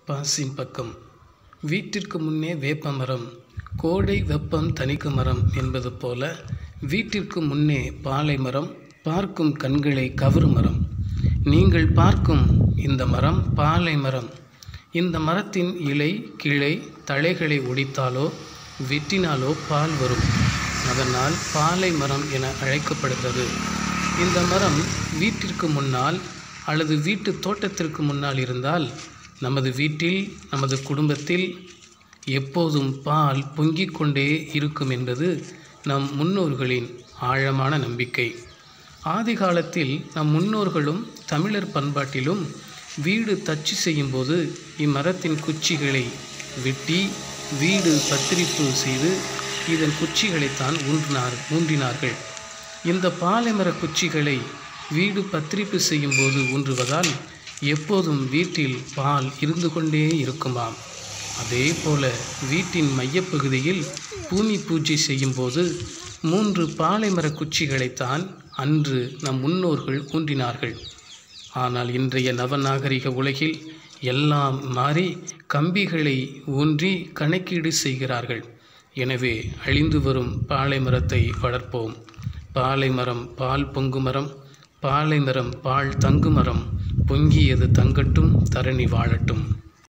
பாசின் பக்கம் வீட்டிற்கு முன்னே வேப்ப மரம் கோடை வெப்பம் தணிக்கும் மரம் என்பது போல வீட்டிற்கு முன்னே பாலை மரம் பார்க்கும் கண்களை கவரும் மரம் நீங்கள் பார்க்கும் இந்த மரம் பாலை மரம் இந்த மரத்தின் இலை கிளை தழைகளை ஒடித்தாலோ வெட்டினாலோ பால் வரும் அதனால் பாலை மரம் என அழைக்கப்படுகிறது இந்த மரம் வீட்டிற்கு முன்னால் அல்லது வீட்டு தோட்டத்திற்கு முன்னால் இருந்தால் நமது வீட்டில் நமது குடும்பத்தில் எப்போதும் பால் பொங்கிக் கொண்டே இருக்கும் என்பது நம் முன்னோர்களின் ஆழமான நம்பிக்கை ஆதி காலத்தில் நம் முன்னோர்களும் தமிழர் பண்பாட்டிலும் வீடு தச்சு செய்யும்போது இம்மரத்தின் குச்சிகளை வெட்டி வீடு பத்திரிப்பு செய்து இதன் குச்சிகளைத்தான் ஊன்றினார் ஊன்றினார்கள் இந்த பாலைமர குச்சிகளை வீடு பத்திரிப்பு செய்யும்போது ஊன்றுவதால் எப்போதும் வீட்டில் பால் இருந்து கொண்டே இருக்குமாம் அதே போல வீட்டின் மையப்பகுதியில் பூமி பூஜை செய்யும்போது மூன்று பாலைமர குச்சிகளைத்தான் அன்று நம் முன்னோர்கள் ஊன்றினார்கள் ஆனால் இன்றைய நவநாகரிக உலகில் எல்லாம் மாறி கம்பிகளை ஊன்றி கணக்கீடு செய்கிறார்கள் எனவே அழிந்து வரும் பாலை மரத்தை வளர்ப்போம் பாலை மரம் பால் பொங்கு மரம் பாலை மரம் பால் தங்கு மரம் பொங்கியது தங்கட்டும் தரணி வாழட்டும்